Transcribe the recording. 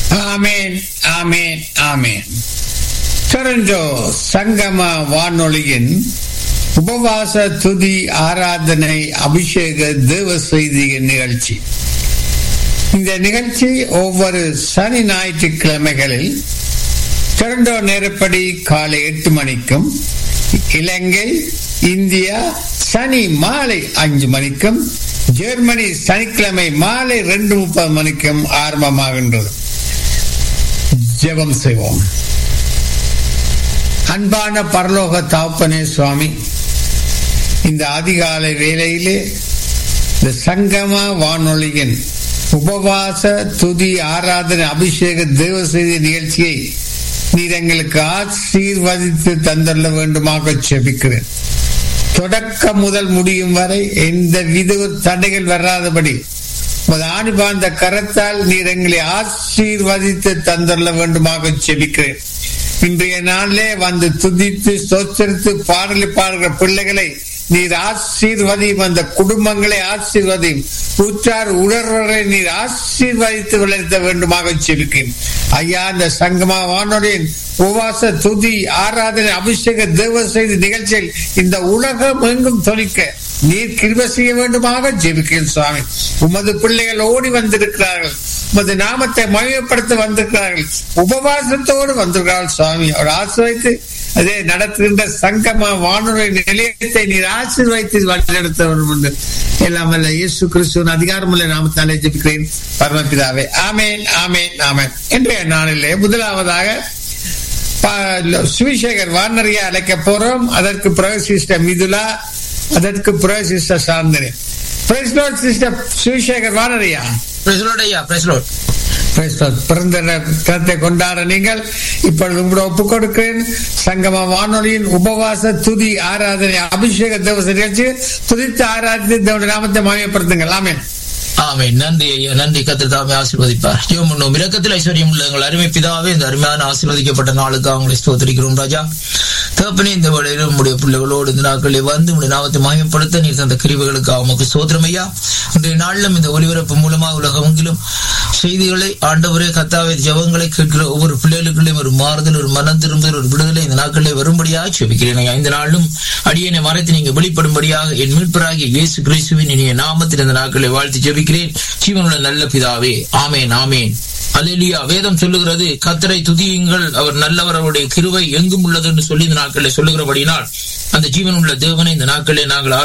ஆமேன் ஆமேன் ஆமேன் Toronto சங்கம வானொலியின் உபவாச துதி ஆராதனை அபிஷேக தேவ செய்தியின் நிகழ்ச்சி இந்த நிகழ்ச்சி ஒவ்வொரு சனி ஞாயிற்றுக்கிழமைகளில் டொரண்டோ நேரப்படி காலை எட்டு மணிக்கும் இலங்கை இந்தியா சனி மாலை அஞ்சு மணிக்கும் ஜெர்மனி சனிக்கிழமை மாலை ரெண்டு முப்பது மணிக்கும் ஆரம்பமாகின்றது ஜெபம் செய்வோம் அன்பான பரலோக தாப்பனே சுவாமி இந்த அதிகாலை வேளையிலே இந்த சங்கம வானொலியின் உபவாச துதி ஆராதனை அபிஷேக தேவ செய்தி நிகழ்ச்சியை நீர் எங்களுக்கு ஆசீர்வதித்து தந்துள்ள வேண்டுமாக செபிக்கிறேன் தொடக்கம் முதல் முடியும் வரை எந்த வித தடைகள் வராதபடி ஆணிபாந்த கரத்தால் நீர் எங்களை ஆசீர்வதித்து தந்துள்ள வேண்டுமாக செபிக்கிறேன் இன்றைய நாளிலே வந்து துதித்து சோச்சரித்து பாடலை பாடுகிற பிள்ளைகளை நீர் ஆசீர்வதியும் அந்த குடும்பங்களை ஆசீர்வதியும் உற்றார் உணர்வரை நீர் ஆசீர்வதித்து வளர்த்த வேண்டுமாக செபிக்கிறேன் ஐயா இந்த சங்கமா வானொலியின் உவாச துதி ஆராதனை அபிஷேக தேவ செய்தி நிகழ்ச்சியில் இந்த உலகம் எங்கும் தொழிக்க நீர் கிருப செய்ய வேண்டுமாக ஜெபிக்கிறேன் சுவாமி உமது பிள்ளைகள் ஓடி வந்திருக்கிறார்கள் உமது நாமத்தை மகிமைப்படுத்த வந்திருக்கிறார்கள் உபவாசத்தோடு வந்திருக்கிறார்கள் சுவாமி அவர் ஆசிர்வைத்து அதே நடத்துகின்ற சங்கம வானொலி நிலையத்தை நீர் ஆசீர்வைத்து வழிநடத்த வேண்டும் என்று எல்லாம் அல்ல இயேசு கிறிஸ்துவின் அதிகாரமுள்ள நாமத்தாலே ஜெபிக்கிறேன் பரமபிதாவே ஆமேன் ஆமேன் ஆமேன் இன்றைய நாளிலே முதலாவதாக சுவிசேகர் வானரியா அழைக்க போறோம் அதற்கு பிறகு சிஸ்டர் மிதுலா அதற்கு பிறகு சிஸ்டர் சாந்தனி பிரைஸ்லோட் சிஸ்டர் சுவிசேகர் வானரியா பிரைஸ்லோட் ஐயா பிரைஸ்லோட் பிறந்த தினத்தை கொண்டாட நீங்கள் இப்பொழுது உங்களோட ஒப்புக் கொடுக்கிறேன் சங்கம வானொலியின் உபவாச துதி ஆராதனை அபிஷேக தேவச நிகழ்ச்சி துதித்து ஆராதித்து தேவனுடைய நாமத்தை மாயப்படுத்துங்கள் ஆமேன் ஆமே நன்றி ஐயா நன்றி கத்திர தாமே ஆசீர்வதிப்பார் ஜெயம் பண்ணும் இரக்கத்தில் ஐஸ்வர்யம் உள்ள எங்கள் அருமை பிதாவே இந்த அருமையான ஆசீர்வதிக்கப்பட்ட நாளுக்கு அவங்களை ஸ்தோத்திரிக்கிறோம் ராஜா தகப்பனே இந்த வேளையில் உடைய பிள்ளைகளோடு இந்த நாட்களில் வந்து உடைய நாமத்தை மாயப்படுத்த நீர் தந்த கிரிவுகளுக்கு அவனுக்கு சோதரம் ஐயா இன்றைய நாளிலும் இந்த ஒலிபரப்பு மூலமாக உலகமெங்கிலும் செய்திகளை ஆண்டவரே கத்தாவை ஜபங்களை கேட்கிற ஒவ்வொரு பிள்ளைகளுக்குள்ளேயும் ஒரு மாறுதல் ஒரு மனம் திரும்புதல் ஒரு விடுதலை இந்த நாட்களில் வரும்படியாக செபிக்கிறேன் ஐயா இந்த நாளும் அடியனை மறைத்து நீங்க வெளிப்படும்படியாக என் மீட்பராகிய இயேசு கிறிஸ்துவின் இனிய நாமத்தில் இந்த நாட்களை வாழ்த்து ஜெபிக்கிறேன் ஜீவனுள்ள நல்ல பிதாவே ஆமேன் ஆமேன் அலிலியா வேதம் சொல்லுகிறது கத்தரை துதியுங்கள் அவர் நல்லவர் அவருடைய கிருவை எங்கும் உள்ளது என்று சொல்லி இந்த நாட்களில் சொல்லுகிறபடினால் அந்த ஜீவன் உள்ள தேவனை இந்த நாட்களில் நாங்கள்